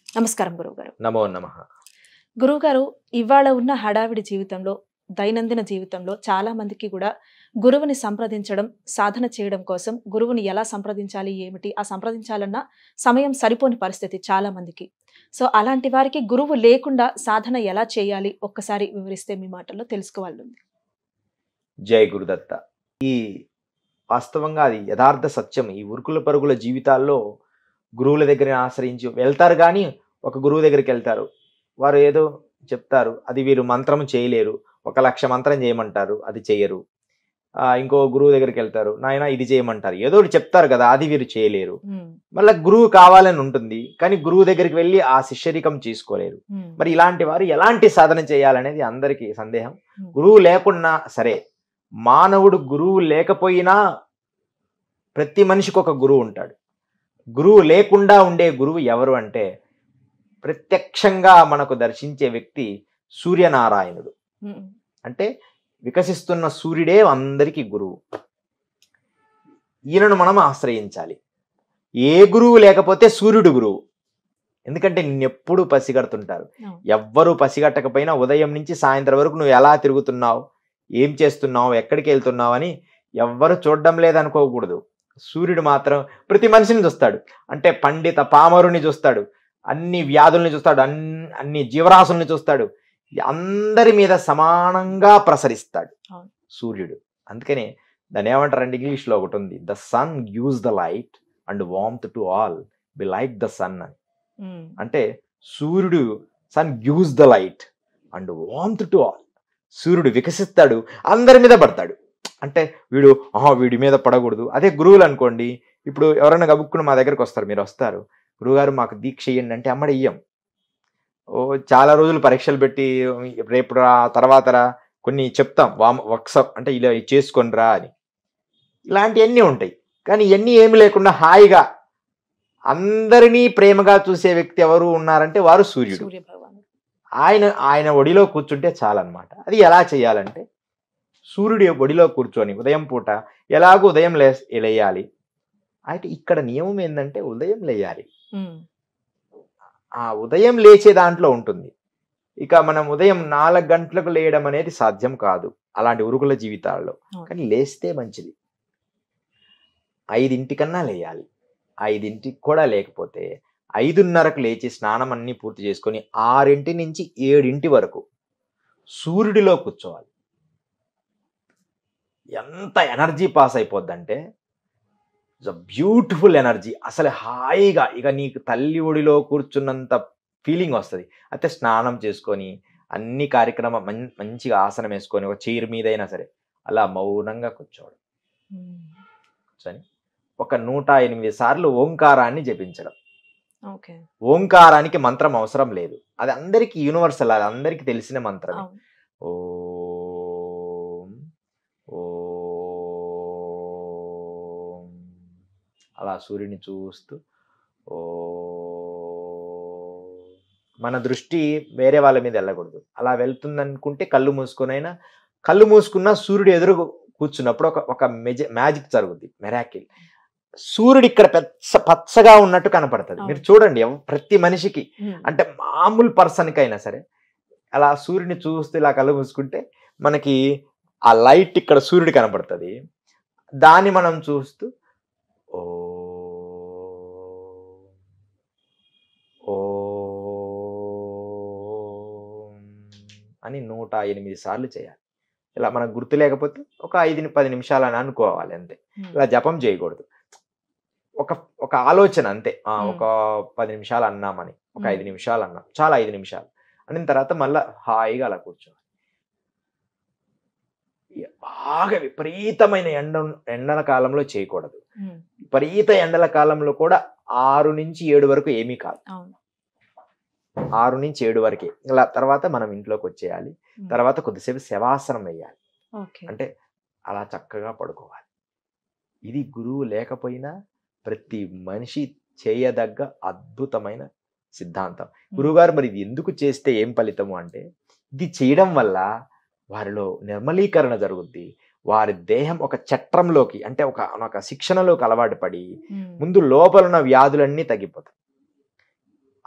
నమస్కారం గురువుగారు నమో నమ గురువుగారు ఇవాళ ఉన్న హడావిడి జీవితంలో దైనందిన జీవితంలో చాలా మందికి కూడా గురువుని సంప్రదించడం సాధన చేయడం కోసం గురువుని ఎలా సంప్రదించాలి ఏమిటి ఆ సంప్రదించాలన్న సమయం సరిపోని పరిస్థితి చాలా మందికి సో అలాంటి వారికి గురువు లేకుండా సాధన ఎలా చేయాలి ఒక్కసారి వివరిస్తే మీ మాటల్లో తెలుసుకోవాలి జై గురుదత్త ఈ వాస్తవంగా అది యథార్థ సత్యం ఈ ఉరుకుల పరుగుల జీవితాల్లో గురువుల దగ్గర ఆశ్రయించి వెళ్తారు కానీ ఒక గురువు దగ్గరికి వెళ్తారు వారు ఏదో చెప్తారు అది వీరు మంత్రం చేయలేరు ఒక లక్ష మంత్రం చేయమంటారు అది చేయరు ఆ, ఇంకో గురువు దగ్గరికి వెళ్తారు నాయన ఇది చేయమంటారు ఏదో ఒకటి చెప్తారు కదా అది వీరు చేయలేరు మళ్ళీ గురువు కావాలని ఉంటుంది కానీ గురువు దగ్గరికి వెళ్ళి ఆ శిష్యరికం చేసుకోలేరు మరి ఇలాంటి వారు ఎలాంటి సాధన చేయాలనేది అందరికీ సందేహం గురువు లేకున్నా సరే మానవుడు గురువు లేకపోయినా ప్రతి మనిషికి ఒక గురువు ఉంటాడు గురువు లేకుండా ఉండే గురువు ఎవరు అంటే ప్రత్యక్షంగా మనకు దర్శించే వ్యక్తి సూర్యనారాయణుడు అంటే వికసిస్తున్న సూర్యుడే అందరికీ గురువు ఈయనను మనం ఆశ్రయించాలి ఏ గురువు లేకపోతే సూర్యుడు గురువు ఎందుకంటే నిన్నెప్పుడు పసిగడుతుంటారు అవును. ఎవ్వరూ పసిగట్టకపోయినా ఉదయం నుంచి సాయంత్రం వరకు నువ్వు ఎలా తిరుగుతున్నావు ఏం చేస్తున్నావు ఎక్కడికి వెళ్తున్నావు అని ఎవ్వరు చూడడం లేదనుకోకూడదు సూర్యుడు మాత్రం ప్రతి మనిషిని చూస్తాడు అంటే పండిత పామరుని చూస్తాడు అన్ని వ్యాధుల్ని చూస్తాడు అన్ని అన్ని జీవరాశుల్ని చూస్తాడు అందరి మీద సమానంగా ప్రసరిస్తాడు అవును. సూర్యుడు అందుకనే దాన్ని ఏమంటారంటే ఇంగ్లీష్లో ఒకటి ఉంది the sun use the light and warmth to all be like the sun అని అంటే సూర్యుడు sun use the light and warmth to all సూర్యుడు వికసిస్తాడు అందరి మీద పడతాడు అంటే వీడు ఆహా వీడి మీద పడకూడదు అదే గురువులు అనుకోండి ఇప్పుడు ఎవరైనా గబుక్కుని మా దగ్గరకు వస్తారు మీరు వస్తారు గురువుగారు మాకు దీక్ష ఇయ్యండి అంటే అమ్మడి ఇయ్యం ఓ చాలా రోజులు పరీక్షలు పెట్టి రేపు రా తర్వాత రా కొన్ని చెప్తాం వామ్ వర్క్సప్ అంటే ఇలా చేసుకొని రా అని ఇలాంటివన్నీ ఉంటాయి కానీ ఇవన్నీ ఏమి లేకుండా హాయిగా అందరినీ ప్రేమగా చూసే వ్యక్తి ఎవరు ఉన్నారంటే వారు సూర్యుడు సూర్య భగవానుడు ఆయన ఆయన ఒడిలో కూర్చుంటే చాలన్నమాట అది ఎలా చేయాలంటే సూర్యుడి ఒడిలో కూర్చొని ఉదయం పూట ఎలాగో ఉదయం లే లేయాలి అయితే ఇక్కడ నియమం ఏంటంటే ఉదయం లేయాలి ఉమ్. ఆ ఉదయం లేచే దాంట్లో ఉంటుంది ఇక మనం ఉదయం నాలుగు గంటలకు లేయడం అనేది సాధ్యం కాదు అలాంటి ఉరుకుల జీవితాల్లో అవును. కానీ లేస్తే మంచిది ఐదింటికన్నా లేయాలి ఐదింటికి కూడా లేకపోతే ఐదున్నరకు లేచి స్నానం అన్ని పూర్తి చేసుకొని ఆరింటి నుంచి ఏడింటి వరకు సూర్యుడిలో కూర్చోవాలి ఎంత ఎనర్జీ పాస్ అయిపోద్దంటే బ్యూటిఫుల్ ఎనర్జీ అసలు హాయిగా ఇక నీకు తల్లి ఒడిలో కూర్చున్నంత ఫీలింగ్ వస్తుంది అయితే స్నానం చేసుకొని అన్ని కార్యక్రమం మం- మంచిగా ఆసనం వేసుకొని ఒక చైర్ మీద అయినా సరే అలా మౌనంగా కూర్చోవడం ఉమ్. కూర్చొని ఒక నూట ఎనిమిది సార్లు ఓంకారాన్ని జపించడం ఓకే ఓంకారానికి మంత్రం అవసరం లేదు అది అందరికీ యూనివర్సల్ అది అందరికీ తెలిసిన మంత్రం అవును ఓం ఓం అలా సూర్యుని చూస్తూ ఓ మన దృష్టి వేరే వాళ్ళ మీద వెళ్ళకూడదు అలా వెళ్తుందనుకుంటే కళ్ళు మూసుకొనైనా కళ్ళు మూసుకున్న సూర్యుడు ఎదురు కూర్చున్నప్పుడు ఒక ఒక మెజ మ్యాజిక్ జరుగుద్ది మెరాకిల్ సూర్యుడు ఇక్కడ పెచ్చ పచ్చగా ఉన్నట్టు కనపడుతుంది మీరు చూడండి ఎవ- ప్రతి మనిషికి ఉమ్. అంటే మామూలు పర్సన్కి అయినా సరే అలా సూర్యుని చూస్తూ ఇలా కళ్ళు మూసుకుంటే మనకి ఆ లైట్ ఇక్కడ సూర్యుడు కనపడుతుంది దాన్ని మనం చూస్తూ ఓ ఓం అని నూట ఎనిమిది సార్లు చేయాలి ఇలా మనకు గుర్తు లేకపోతే ఒక ఐదు పది నిమిషాలు అని అనుకోవాలి అంతే ఉమ్. ఇలా జపం చేయకూడదు ఒక ఒక ఆలోచన అంతే ఆ, మ్మ్. ఒక పది నిమిషాలు అన్నామని ఒక మ్మ్. ఐదు నిమిషాలు అన్నాం చాలా ఐదు నిమిషాలు అనిన తర్వాత మళ్ళా హాయిగా అలా కూర్చోవాలి ఇక బాగా విపరీతమైన ఎండ ఎండల కాలంలో చేయకూడదు ఉమ్. విపరీత ఎండల కాలంలో కూడా ఆరు నుంచి ఏడు వరకు ఏమీ కాదు అవును ఆరు నుంచి ఏడు వరకే ఇలా తర్వాత మనం ఇంట్లోకి వచ్చేయాలి ఉమ్. తర్వాత కొద్దిసేపు శవాసనం వేయాలి ఓకే అంటే అలా చక్కగా పడుకోవాలి ఇది గురువు లేకపోయినా ప్రతి మనిషి చేయదగ్గ అద్భుతమైన సిద్ధాంతం గురువుగారు మరి ఇది ఎందుకు చేస్తే ఏం ఫలితము అంటే ఇది చేయడం వల్ల వారిలో నిర్మలీకరణ జరుగుద్ది వారి దేహం ఒక చట్రంలోకి అంటే ఒక ఒక శిక్షణలోకి అలవాటు పడి ఉమ్. ముందు లోపల ఉన్న వ్యాధులన్నీ తగ్గిపోతాయి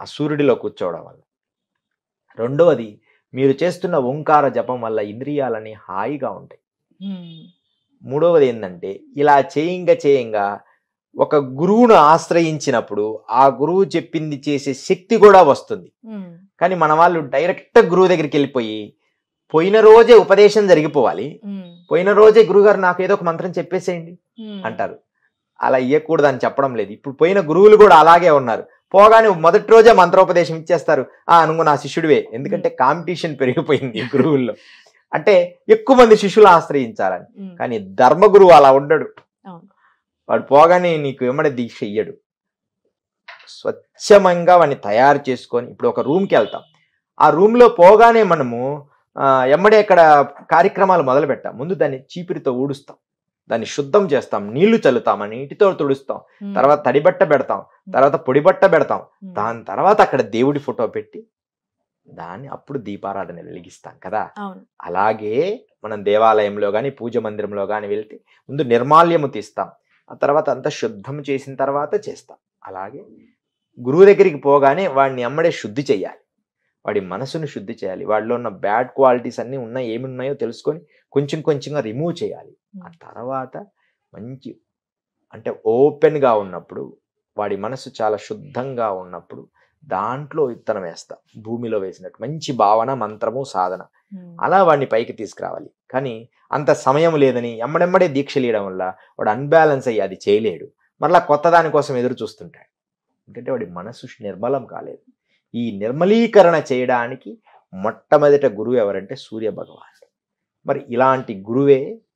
ఆ సూర్యుడిలో కూర్చోవడం వల్ల రెండవది మీరు చేస్తున్న ఓంకార జపం వల్ల ఇంద్రియాలని హాయిగా ఉంటాయి ఉమ్, మూడవది ఏంటంటే ఇలా చేయంగా చేయంగా ఒక గురువును ఆశ్రయించినప్పుడు ఆ గురువు చెప్పింది చేసే శక్తి కూడా వస్తుంది ఉమ్, కానీ మన వాళ్ళు డైరెక్ట్ గురువు దగ్గరికి వెళ్ళిపోయి పోయిన రోజే ఉపదేశం జరిగిపోవాలి ఉమ్, పోయిన రోజే గురుగారు నాకు ఏదో ఒక మంత్రం చెప్పేసేయండి ఉమ్. అంటారు అలా ఇవ్వకూడదు అని చెప్పడం లేదు ఇప్పుడు పోయిన గురువులు కూడా అలాగే ఉన్నారు పోగానే మొదటి రోజే మంత్రోపదేశం ఇచ్చేస్తారు ఆ నువ్వు నా శిష్యుడివే ఎందుకంటే కాంపిటీషన్ పెరిగిపోయింది ఈ గురువుల్లో అంటే ఎక్కువ మంది శిష్యులు ఆశ్రయించాలని ఉమ్, కానీ ధర్మగురువు అలా ఉండడు అవును. వాడు పోగానే నీకు ఎమ్మడి దీక్ష ఇయ్యడు స్వచ్ఛమంగా వాడిని తయారు చేసుకొని ఇప్పుడు ఒక రూమ్కి వెళ్తాం ఆ రూమ్లో పోగానే మనము ఆ, ఎమ్మడే అక్కడ కార్యక్రమాలు మొదలు పెట్టాం ముందు దాన్ని చీపిరితో ఊడుస్తాం దాన్ని శుద్ధం చేస్తాం నీళ్లు చల్లుతాం ఆ నీటితో తుడుస్తాం ఉమ్, తర్వాత తడిబట్ట పెడతాం తర్వాత పొడిబట్ట పెడతాం ఉమ్, దాని తర్వాత అక్కడ దేవుడి ఫోటో పెట్టి దాన్ని అప్పుడు దీపారాధన వెలిగిస్తాం కదా అవును అలాగే మనం దేవాలయంలో కానీ పూజ మందిరంలో కానీ వెళ్తే ముందు నిర్మాల్యము తీస్తాం ఆ తర్వాత అంతా శుద్ధం చేసిన తర్వాత చేస్తాం అలాగే గురువు దగ్గరికి పోగానే వాడిని అమ్మడే శుద్ధి చేయాలి వాడి మనసును శుద్ధి చేయాలి వాడిలో ఉన్న బ్యాడ్ క్వాలిటీస్ అన్నీ ఉన్నాయి ఏమి ఉన్నాయో తెలుసుకొని కొంచెం కొంచెంగా రిమూవ్ చేయాలి ఆ తర్వాత మంచి అంటే ఓపెన్గా ఉన్నప్పుడు వాడి మనసు చాలా శుద్ధంగా ఉన్నప్పుడు దాంట్లో విత్తనం వేస్తాం భూమిలో వేసినట్టు మంచి భావన మంత్రము సాధన ఉమ్, అలా వాడిని పైకి తీసుకురావాలి కానీ అంత సమయం లేదని ఎమ్మడెమ్మడే దీక్షలు ఇవ్వడం వల్ల వాడు అన్బ్యాలెన్స్ అయ్యి అది చేయలేడు మరలా కొత్త దానికోసం ఎదురు చూస్తుంటాడు ఎందుకంటే వాడి మనసు నిర్మలం కాలేదు ఈ నిర్మలీకరణ చేయడానికి మొట్టమొదట గురువు ఎవరంటే సూర్య భగవానుడు మరి ఇలాంటి గురువే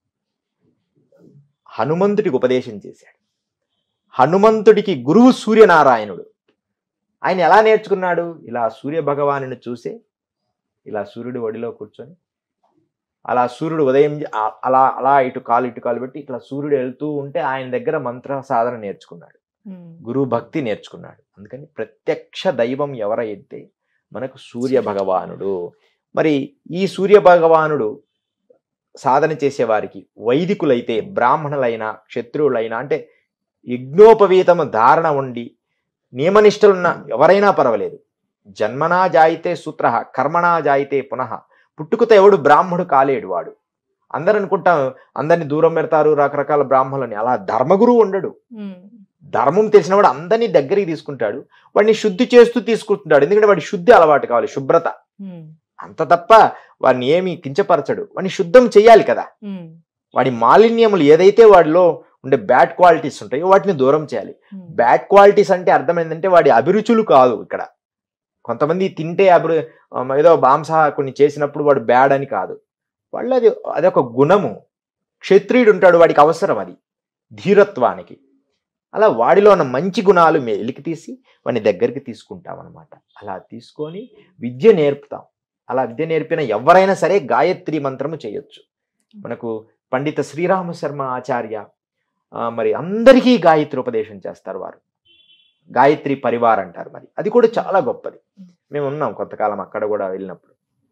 హనుమంతుడికి ఉపదేశం చేశాడు హనుమంతుడికి గురువు సూర్యనారాయణుడు ఆయన ఎలా నేర్చుకున్నాడు ఇలా సూర్య భగవానుని చూసే ఇలా సూర్యుడు ఒడిలో కూర్చొని అలా సూర్యుడు ఉదయం చే- ఆ- అలా అలా ఇటు కాలు ఇటు కాలు పెట్టి ఇట్లా సూర్యుడు వెళ్తూ ఉంటే ఆయన దగ్గర మంత్ర సాధన నేర్చుకున్నాడు ఉమ్, గురువు భక్తి నేర్చుకున్నాడు అందుకని ప్రత్యక్ష దైవం ఎవరైతే మనకు సూర్య భగవానుడు మరి ఈ సూర్య భగవానుడు సాధన చేసేవారికి వైదికులైతే బ్రాహ్మణులైనా క్షత్రువులైనా అంటే యజ్ఞోపవీతము ధారణ ఉండి నియమనిష్టలున్న ఎవరైనా పర్వాలేదు జన్మనా జాయితే సూత్ర కర్మణా జాయితే పునః పుట్టుకతో ఎవడు బ్రాహ్మడు కాలేడు వాడు అందరు అనుకుంటాం అందరిని దూరం పెడతారు రకరకాల బ్రాహ్మణులని అలా ధర్మగురువు ఉండడు ఉమ్, ధర్మం తెలిసినవాడు అందరినీ దగ్గరికి తీసుకుంటాడు వాడిని శుద్ధి చేస్తూ తీసుకుంటాడు ఎందుకంటే వాడి శుద్ధి అలవాటు కావాలి శుభ్రత ఉమ్, అంత తప్ప వాడిని ఏమి కించపరచడు వాడిని శుద్ధం చేయాలి కదా ఉమ్, వాడి మాలిన్యములు ఏదైతే వాడిలో ఉండే బ్యాడ్ క్వాలిటీస్ ఉంటాయో వాటిని దూరం చేయాలి ఉమ్, బ్యాడ్ క్వాలిటీస్ అంటే అర్థం ఏంటంటే వాడి అభిరుచులు కాదు ఇక్కడ కొంతమంది తింటే అభిరు ఆ, ఏదో మాంస కొన్ని చేసినప్పుడు వాడు బ్యాడ్ అని కాదు వాళ్ళు అది అదొక గుణము క్షత్రియుడు ఉంటాడు వాడికి అవసరం అది ధీరత్వానికి అలా వాడిలో ఉన్న మంచి గుణాలు మెలికి తీసి వాడిని దగ్గరికి తీసుకుంటాం అనమాట అలా తీసుకొని విద్య నేర్పుతాం అలా విద్య నేర్పిన ఎవరైనా సరే గాయత్రి మంత్రము చేయొచ్చు మనకు పండిత శ్రీరామ శర్మ ఆచార్య ఆ, మరి అందరికీ గాయత్రి ఉపదేశం చేస్తారు వారు గాయత్రి పరివార్ అంటారు మరి అది కూడా చాలా గొప్పది మేము ఉన్నాం కొంతకాలం అక్కడ కూడా వెళ్ళినప్పుడు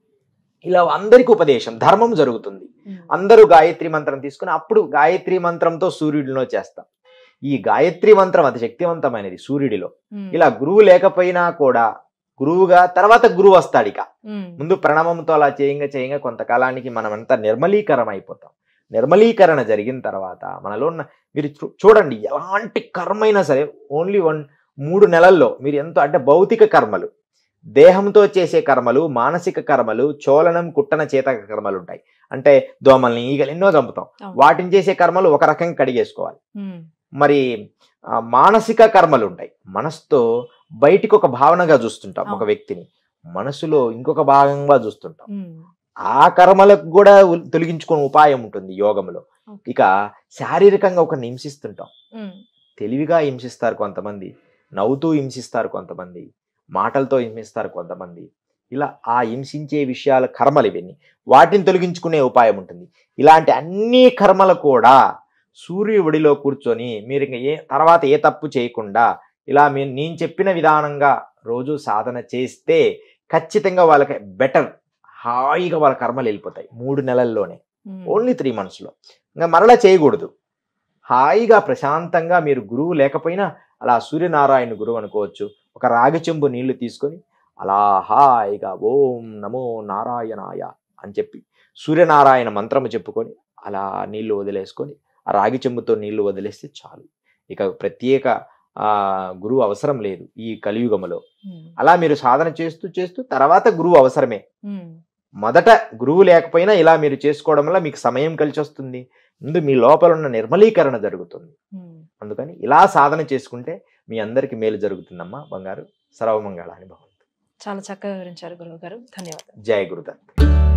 ఇలా అందరికీ ఉపదేశం ధర్మం జరుగుతుంది ఉమ్, అందరూ గాయత్రి మంత్రం తీసుకుని అప్పుడు గాయత్రి మంత్రంతో సూర్యుడిలో చేస్తాం ఈ గాయత్రి మంత్రం అతి శక్తివంతమైనది సూర్యుడిలో ఉమ్, ఇలా గురువు లేకపోయినా కూడా గురువుగా తర్వాత గురువు వస్తాడు ఇక ఉమ్, ముందు ప్రణవంతో అలా చేయంగా చేయంగా కొంతకాలానికి మనమంతా నిర్మలీకరం అయిపోతాం నిర్మలీకరణ జరిగిన తర్వాత మనలో ఉన్న మీరు చూ- చూడండి ఎలాంటి కర్మైనా సరే ఓన్లీ వన్ మూడు నెలల్లో మీరు ఎంతో అంటే భౌతిక కర్మలు దేహంతో చేసే కర్మలు మానసిక కర్మలు చోలనం కుట్టన చేత కర్మలు ఉంటాయి అంటే దోమల్ని ఈగలు ఎన్నో చంపుతాం అవును. వాటిని చేసే కర్మలు ఒక రకంగా కడిగేసుకోవాలి ఉమ్, మరి ఆ, మానసిక కర్మలు ఉంటాయి మనసుతో బయటికి ఒక భావనగా చూస్తుంటాం ఒక అవును. వ్యక్తిని మనసులో ఇంకొక భాగంగా చూస్తుంటాం ఉమ్, ఆ కర్మలకు కూడా ఉ- తొలగించుకునే ఉపాయం ఉంటుంది యోగంలో ఓకే. ఇక శారీరకంగా ఒక హింసిస్తుంటాం ఉమ్, తెలివిగా హింసిస్తారు కొంతమంది నవ్వుతూ హింసిస్తారు కొంతమంది మాటలతో హింసిస్తారు కొంతమంది ఇలా ఆ హింసించే విషయాల కర్మలు ఇవన్నీ వాటిని తొలగించుకునే ఉపాయం ఉంటుంది ఇలాంటి అన్ని కర్మలు కూడా సూర్యుడిలో కూర్చొని మీరు ఇంక ఏ తర్వాత ఏ తప్పు చేయకుండా ఇలా మీ నేను చెప్పిన విధానంగా రోజు సాధన చేస్తే ఖచ్చితంగా వాళ్ళకి బెటర్ హాయిగా వాళ్ళ కర్మలు వెళ్ళిపోతాయి మూడు నెలల్లోనే ఉమ్, ఓన్లీ త్రీ మంత్స్లో ఇంకా మరలా చేయకూడదు హాయిగా ప్రశాంతంగా మీరు గురువు లేకపోయినా అలా సూర్యనారాయణ గురువు అనుకోవచ్చు ఒక రాగి చెంబు నీళ్లు తీసుకొని అలా హాయిగా ఓం నమో నారాయణాయ అని చెప్పి సూర్యనారాయణ మంత్రము చెప్పుకొని అలా నీళ్లు వదిలేసుకొని ఆ రాగి చెంబుతో నీళ్లు వదిలేస్తే చాలు ఇక ప్రత్యేక ఆ గురువు అవసరం లేదు ఈ కలియుగములో ఉమ్, అలా మీరు సాధన చేస్తూ చేస్తూ తర్వాత గురువు అవసరమే ఉమ్, మొదట గురువు లేకపోయినా ఇలా మీరు చేసుకోవడం వల్ల మీకు సమయం కలిసి వస్తుంది ముందు మీ లోపల ఉన్న నిర్మలీకరణ జరుగుతుంది ఉమ్. అందుకని ఇలా సాధన చేసుకుంటే మీ అందరికి మేలు జరుగుతుందమ్మా బంగారు సర్వమంగళ అనుభవం చాలా చక్కగా వివరించారు గురువు గారు ధన్యవాదాలు జయ గురుదత్